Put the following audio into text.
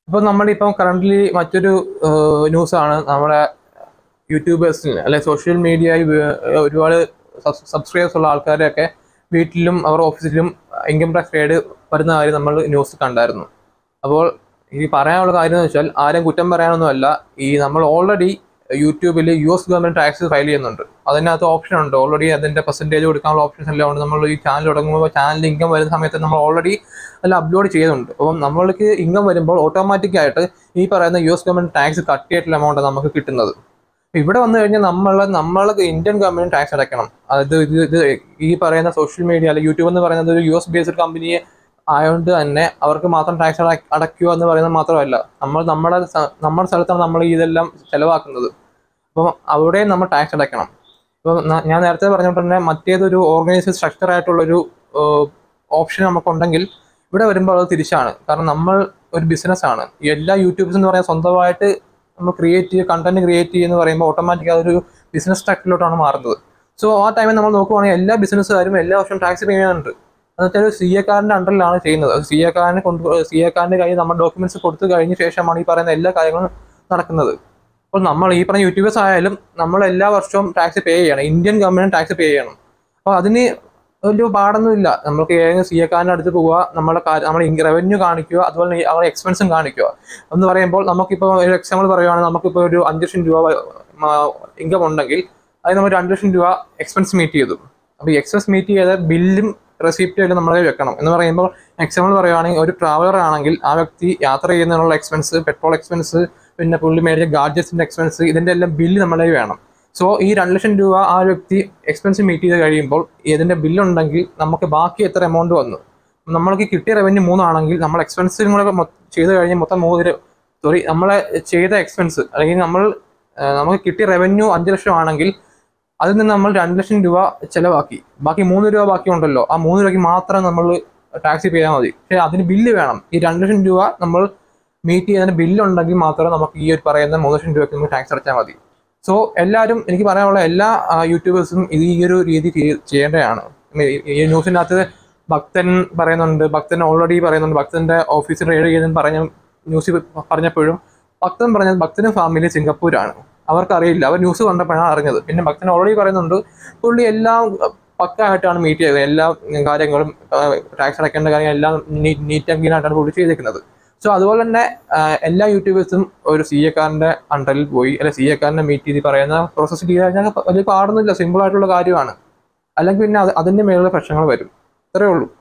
ഇപ്പോൾ നമ്മളിപ്പം കറൻ്റ്ലി മറ്റൊരു ന്യൂസാണ് നമ്മുടെ യൂട്യൂബേഴ്സിന് അല്ലെ സോഷ്യൽ മീഡിയ ഒരുപാട് സബ്സ്ക്രൈബേഴ്സ് ഉള്ള ആൾക്കാരെയൊക്കെ വീട്ടിലും അവർ ഓഫീസിലും ഇൻകം ടാക്സ് റെയ്ഡ് വരുന്ന കാര്യം നമ്മൾ ന്യൂസ് കണ്ടായിരുന്നു അപ്പോൾ ഈ പറയാനുള്ള കാര്യം എന്ന് വെച്ചാൽ ആരും കുറ്റം പറയാനൊന്നുമല്ല ഈ നമ്മൾ ഓൾറെഡി യൂട്യൂബിൽ U S government tax file ചെയ്യുന്നുണ്ട് അതിനകത്ത് ഓപ്ഷൻ ഉണ്ട് ഓൾറെഡി അതിന്റെ പെർസെൻറ്റേജ് കൊടുക്കാനുള്ള ഓപ്ഷൻസ് എല്ലാം ഉണ്ട് നമ്മൾ ഈ ചാനൽ തുടങ്ങുമ്പോൾ ചാനൽ ഇൻകം വരുന്ന സമയത്ത് നമ്മൾ ഓൾറെഡി അതിൽ അപ്ലോഡ് ചെയ്യുന്നുണ്ട് അപ്പം നമ്മൾക്ക് ഇൻകം വരുമ്പോൾ ഓട്ടോമാറ്റിക് ആയിട്ട് ഈ പറയുന്ന U S government tax cut ചെയ്തിട്ടുള്ള എമൗണ്ട് നമുക്ക് കിട്ടുന്നത് ഇവിടെ വന്നു കഴിഞ്ഞാൽ നമ്മൾ നമ്മൾ ഇന്ത്യൻ ഗവൺമെന്റ് ടാക്സ് അടയ്ക്കണം അത് ഇത് ഇത് ഈ പറയുന്ന സോഷ്യൽ മീഡിയ അല്ലെങ്കിൽ യൂട്യൂബ് എന്ന് പറയുന്നത് ഒരു യു എസ് ബേസ്ഡ് കമ്പനി ആയതുകൊണ്ട് തന്നെ അവർക്ക് മാത്രം ടാക്സ് അടയ്ക്കുക എന്ന് പറയുന്നത് മാത്രമല്ല നമ്മൾ നമ്മുടെ സ- നമ്മുടെ സ്ഥലത്താണ് നമ്മൾ ഇതെല്ലാം ചെലവാക്കുന്നത് അപ്പം അവിടെ നമ്മൾ ടാക്സ് അടയ്ക്കണം ഇപ്പം ന- ഞാൻ നേരത്തെ പറഞ്ഞുകൊണ്ട് തന്നെ മറ്റേതൊരു ഓർഗനൈസ്ഡ് സ്ട്രക്ചർ ആയിട്ടുള്ളൊരു ഓപ്ഷൻ നമുക്കുണ്ടെങ്കിൽ ഇവിടെ വരുമ്പോൾ അത് തിരിച്ചാണ് കാരണം നമ്മൾ ഒരു ബിസിനസ് ആണ് ഈ എല്ലാ യൂട്യൂബ്സ് എന്ന് പറയുന്നത് സ്വന്തമായിട്ട് നമ്മൾ ക്രിയേറ്റ് ചെയ്യുക കണ്ടന്റ് ക്രിയേറ്റ് ചെയ്യുക എന്ന് പറയുമ്പോൾ ഓട്ടോമാറ്റിക് അതൊരു ബിസിനസ് സ്ട്രക്ചറിലോട്ടാണ് മാറുന്നത് സോ ആ ടൈമിൽ നമ്മൾ നോക്കുവാണെങ്കിൽ എല്ലാ ബിസിനസ്സുകാരും എല്ലാ വർഷവും ടാക്സ് പേ ചെയ്യുന്നുണ്ട് എന്നുവെച്ചാൽ ഒരു സി എക്കാരൻ്റെ അണ്ടറിലാണ് ചെയ്യുന്നത് സി എക്കാരനെ കൊണ്ട് സി എക്കാരൻ്റെ കയ്യിൽ നമ്മൾ ഡോക്യുമെന്റ്സ് കൊടുത്തു കഴിഞ്ഞ ശേഷമാണ് ഈ പറയുന്ന എല്ലാ കാര്യങ്ങളും നടക്കുന്നത് അപ്പോൾ നമ്മൾ ഈ പറഞ്ഞ യൂട്യൂബേഴ്സ് ആയാലും നമ്മൾ എല്ലാ വർഷവും ടാക്സ് പേ ചെയ്യണം ഇന്ത്യൻ ഗവൺമെന്റ് ടാക്സ് പേ ചെയ്യണം അപ്പോൾ അതിന് വലിയ പാടൊന്നുമില്ല നമുക്ക് ഏതെങ്കിലും സി എക്കാരൻ്റെ അടുത്ത് പോവുക നമ്മളെ നമ്മൾ റവന്യൂ കാണിക്കുക അതുപോലെ തന്നെ അവരുടെ എക്സ്പെൻസും കാണിക്കുക എന്ന് പറയുമ്പോൾ നമുക്കിപ്പോൾ ഒരു എക്സാമ്പിൾ പറയുവാണെങ്കിൽ നമുക്കിപ്പോൾ ഒരു അഞ്ച് ലക്ഷം രൂപ ഇൻകം ഉണ്ടെങ്കിൽ അത് നമ്മൾ രണ്ട് ലക്ഷം രൂപ എക്സ്പെൻസ് മീറ്റ് ചെയ്തു അപ്പോൾ ഈ എക്സ്പെൻസ് മീറ്റ് ചെയ്ത ബില്ലും റെസിപ്റ്റും എല്ലാം നമ്മളെ വെക്കണം എന്ന് പറയുമ്പോൾ എക്സാമ്പിൾ പറയുവാണെങ്കിൽ ഒരു ട്രാവലർ ആണെങ്കിൽ ആ വ്യക്തി യാത്ര ചെയ്യുന്നതിനുള്ള എക്സ്പെൻസ് പെട്രോൾ എക്സ്പെൻസ് പിന്നെ പുള്ളി മേടിച്ച ഗാഡ്ജറ്റ്സിന്റെ എക്സ്പെൻസ് ഇതിന്റെ എല്ലാം ബില്ല് നമ്മളെ വേണം സോ ഈ രണ്ട് ലക്ഷം രൂപ ആ വ്യക്തി എക്സ്പെൻസ് മീറ്റ് ചെയ്ത് കഴിയുമ്പോൾ ഇതിന്റെ ബില്ലുണ്ടെങ്കിൽ നമുക്ക് ബാക്കി എത്ര എമൗണ്ട് വന്നു നമ്മൾക്ക് കിട്ടിയ റവന്യൂ മൂന്നാണെങ്കിൽ നമ്മൾ എക്സ്പെൻസും കൂടെ മൊ- ചെയ്ത് കഴിഞ്ഞ് മൊത്തം മൂന്ന് സോറി നമ്മളെ ചെയ്ത എക്സ്പെൻസ് അല്ലെങ്കിൽ നമ്മൾ ആ, നമുക്ക് കിട്ടിയ റവന്യൂ അഞ്ച് ലക്ഷം ആണെങ്കിൽ അതിൽ നിന്ന് നമ്മൾ രണ്ട് ലക്ഷം രൂപ ചെലവാക്കി ബാക്കി മൂന്ന് രൂപ ബാക്കി ഉണ്ടല്ലോ ആ മൂന്ന് രൂപയ്ക്ക് മാത്രം നമ്മൾ ടാക്സി പേ ചെയ്താൽ മതി പക്ഷേ അതിന് ബില്ല് വേണം ഈ രണ്ട് ലക്ഷം രൂപ നമ്മൾ മീറ്റ് ചെയ്യുന്നതിന് ബില്ല് ഉണ്ടെങ്കിൽ മാത്രമേ നമുക്ക് ഈ ഒരു പറയുന്ന മൂന്ന് ലക്ഷം രൂപയ്ക്ക് നമുക്ക് ടാക്സ് അടച്ചാൽ മതി സോ എല്ലാവരും എനിക്ക് പറയാനുള്ള എല്ലാ യൂട്യൂബേഴ്സും ഇത് ഈ ഒരു രീതി ചെയ്യ- ചെയ്യേണ്ടതാണ് ഈ- ഈ ന്യൂസിനകത്ത് ഭക്തൻ പറയുന്നുണ്ട് ഭക്തൻ ഓൾറെഡി പറയുന്നുണ്ട് ഭക്തന്റെ ഓഫീസിൽ റെയ്ഡ് ചെയ്യുന്നെന്ന് പറഞ്ഞ ന്യൂസിൽ പറഞ്ഞപ്പോഴും ഭക്തൻ പറഞ്ഞത് ഭക്തനും ഫാമിലി സിംഗപ്പൂരാണ് അവർക്കറിയില്ല അവർ ന്യൂസ് കണ്ടപ്പോഴാണ് അറിഞ്ഞത് പിന്നെ ഭക്തൻ ഓൾറെഡി പറയുന്നുണ്ട് പുള്ളി എല്ലാം പക്കായിട്ടാണ് മീറ്റ് ചെയ്തത് എല്ലാ കാര്യങ്ങളും ടാക്സ് അടയ്ക്കേണ്ട കാര്യം എല്ലാം നീറ്റ് ആൻഡ് ക്ലീൻ ആയിട്ടാണ് പുള്ളി ചെയ്തേക്കുന്നത് സോ അതുപോലെ തന്നെ ആ, എല്ലാ യൂട്യൂബേഴ്സും ഒരു സി എക്കാരൻ്റെ അണ്ടറിൽ പോയി അല്ലെ സി എക്കാരനെ മീറ്റ് ചെയ്ത് പറയുന്ന പ്രോസസ്സ് ചെയ്ത് കഴിഞ്ഞാൽ വലിയ പാടൊന്നുമില്ല സിമ്പിൾ ആയിട്ടുള്ള കാര്യമാണ് അല്ലെങ്കിൽ പിന്നെ അത് അതിൻ്റെ മേലുള്ള പ്രശ്നങ്ങൾ വരും ഇത്രയേ ഉള്ളൂ